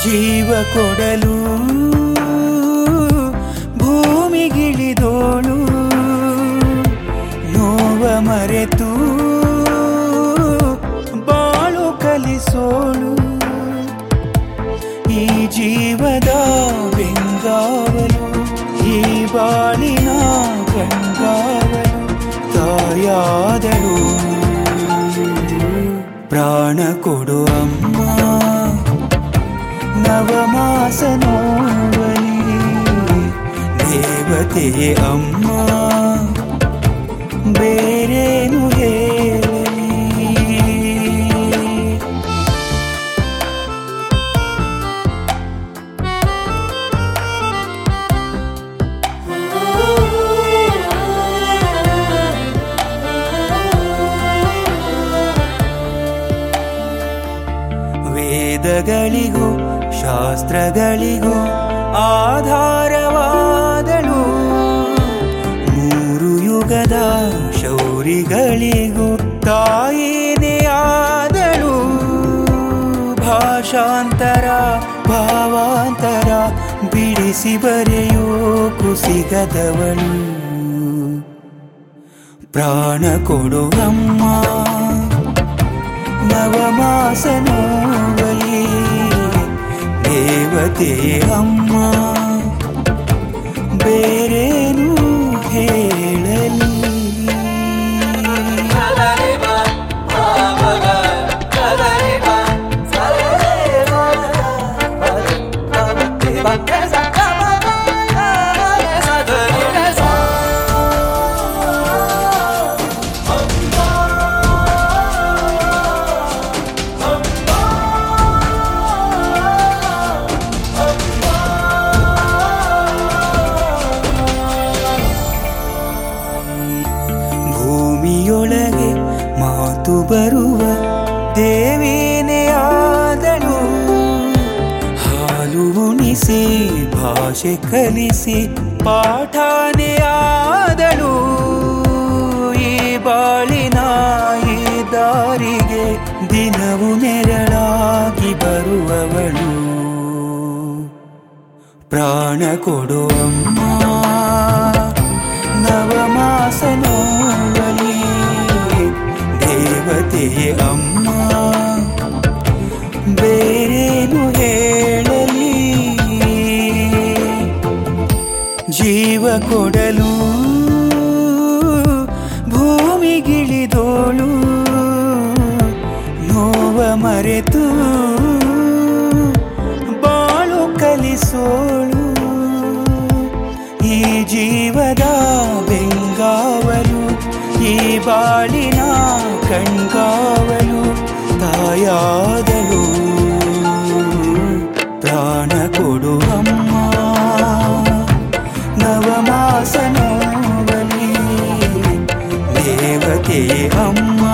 ಜೀವ ಕೊಡಲು ಭೂಮಿಗಿಳಿದೋಳು ನೋವ ಮರೆತು ಬಾಳು ಕಲಿಸೋಳು ಈ ಜೀವದ ಬೆಂಗಾವಲು ಈ ಬಾಳಿನ ಕಣ್ಗಾವಲು ತಾಯಾದಳು ಪ್ರಾಣ ಕೊಡು ಅಮ್ಮ ನವಮಾಸ ನೋವಲಿ ದೇವತೆಯೇ ಅಮ್ಮ ಬೇರೇನು ಹೇಳಲಿ ವೇದಗಳಿಗೂ ಶಾಸ್ತ್ರಗಳಿಗೂ ಆಧಾರವಾದಳು ಮೂರು ಯುಗದ ಶೌರಿಗಳಿಗೂ ತಾಯಿನೇ ಆದಳು ಭಾಷಾಂತರ ಭಾವಾಂತರ ಬಿಡಿಸಿ ಬರೆಯೋ ಕುಸಿಗದವಳು ಪ್ರಾಣ ಕೊಡುವಮ್ಮ ನವಮಾಸ ನೋವಲಿ ದೇವತೆ ಅಮ್ಮ ಬೇರೇನು ಹೇಳಲಿ ಭೂಮಿಯೊಳಗೆ ಮಾತು ಬರುವ ದೇವೇನೇ ಆದಳು ಹಾಲು ಉಣಿಸಿ ಭಾಷೆ ಕಲಿಸಿ ಪಾಠಾನೇ ಆದಳು ಈ ಬಾಳಿನ ಈ ದಾರಿಗೆ ದಿನವು ನೆರಳಾಗಿ ಬರುವವಳು ಪ್ರಾಣ ಕೊಡು ಅಮ್ಮ ನವಮಾಸ ನೋವಲಿ ದೇವತೆಯೇ ಅಮ್ಮ ಬೇರೇನು ಹೇಳಲಿ ಜೀವ ಕೊಡಲು ಭೂಮಿಗಿಳಿದೋಳು ನೋವ ಮರೆತು ಬಾಳು ಕಲಿಸೋಳು ಈ ಜೀವದ ಬೆಂಗಾವಲು ಈ ಬಾಳಿನ ಕಣ್ಗಾವಲು ತಾಯಾದಳು ಪ್ರಾಣ ಕೊಡು ಅಮ್ಮ ನವಮಾಸ ನೋವಲಿ ದೇವತೆ ಅಮ್ಮ